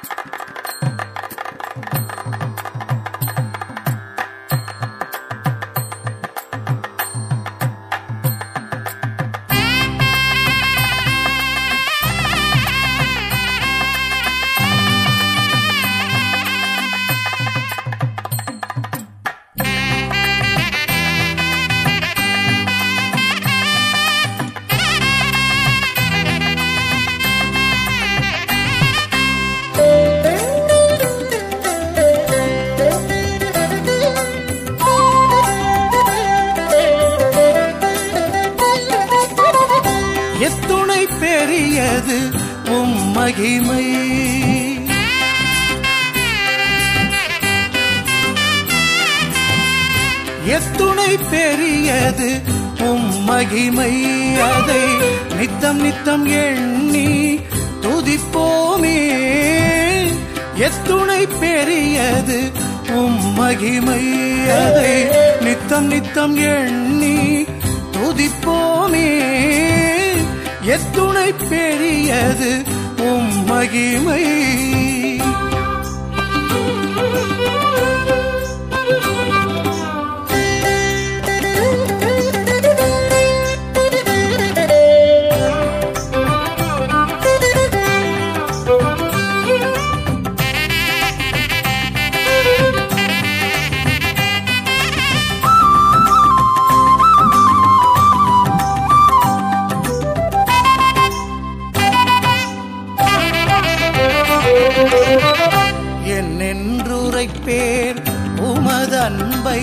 எத்துணை பெரியது உம் மகிமை எத்துணை பெரியது உம் மகிமை அதை நித்தம் நித்தம் எண்ணி துதிப்போமே எத்துணை பெரியது உம் மகிமை அதை நித்தம் நித்தம் எண்ணி துதிப்போமே எத்துணை பெரியது உம் மகிமை என்னென்றுரைப்பேர் உமதன்பை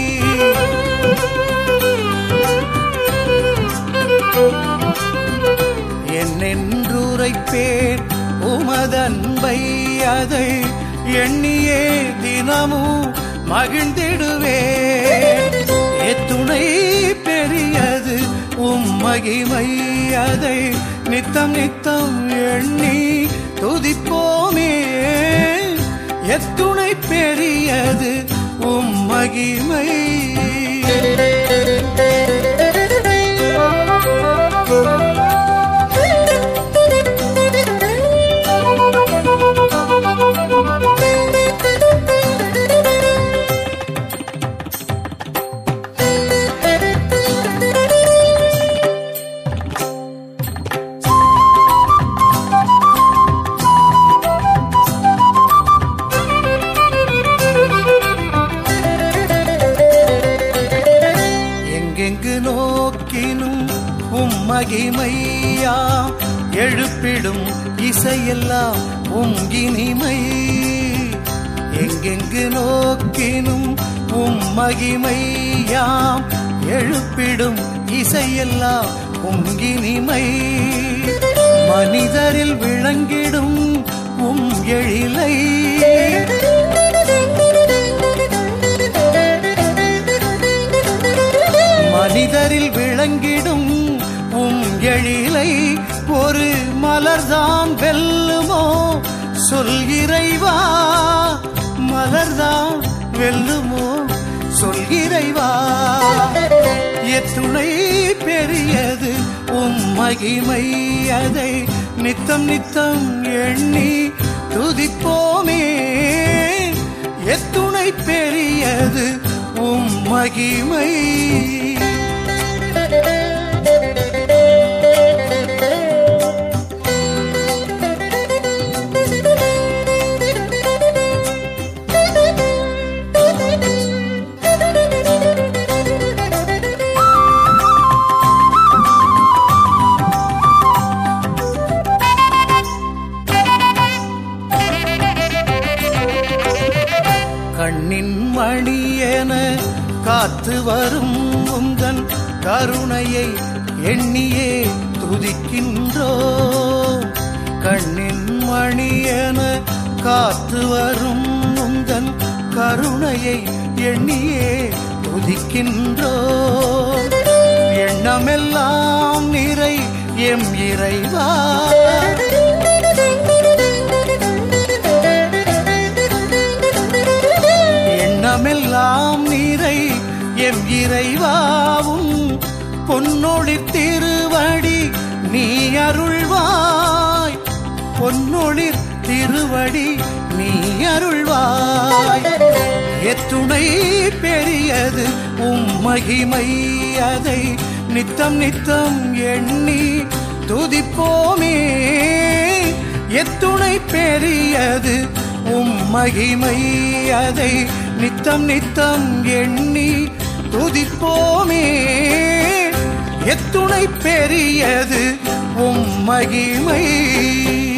என்னென்றுரைப்பேர் உமதன்பை அதை எண்ணியே தினமும் மகிழ்ந்திடுவே எத்துணை பெரியது உம் மகிமை அதை நித்தம் நித்தம் எண்ணி துதிப்போமே எத்துணை பெரியது உம் மகிமை எங்கெங்கு நோக்கினும் உம் மகிமையா எழுப்பிடும் இசையெல்லாம் உம் இனிமை எங்கெங்கு நோக்கினும் உம் மகிமையாம் எழுப்பிடும் இசையெல்லாம் உம் இனிமை மனிதரில் விளங்கிடும் உம் எழிலை மனிதரில் விளங்கிடும் உம் எழிலை ஒரு மலர்தான் வெல்லுமோ சொல்கிறைவா மலர்தான் வெல்லுமோ சொல்கிறைவா எத்துணை பெரியது உம் மகிமை அதை நித்தம் நித்தம் எண்ணி துதிப்போமே எத்துணை பெரியது உம் மகிமை கண்ணின் மணியென காத்து வரும் உந்தன் கருணையை எண்ணியே துதிக்கின்றோ கண்ணின் மணியென காத்து வரும் உந்தன் கருணையை எண்ணியே துதிக்கின்றோ எண்ணமெல்லாம் நிறை எம் இறைவா எண்ணமெல்லாம் நீரை எம் இறைவாவும் பொன்னொழி திருவடி நீ அருள்வாய் பொன்னொளிர் திருவடி நீ அருள்வாய் எத்துணை பெரியது உம் மகிமை அதை நித்தம் நித்தம் எண்ணி துதிப்போமே எத்துணை பெரியது உம் மகிமை அதை நித்தம் நித்தம் எண்ணி துதிப்போமே எத்துணை பெரியது உம் மகிமை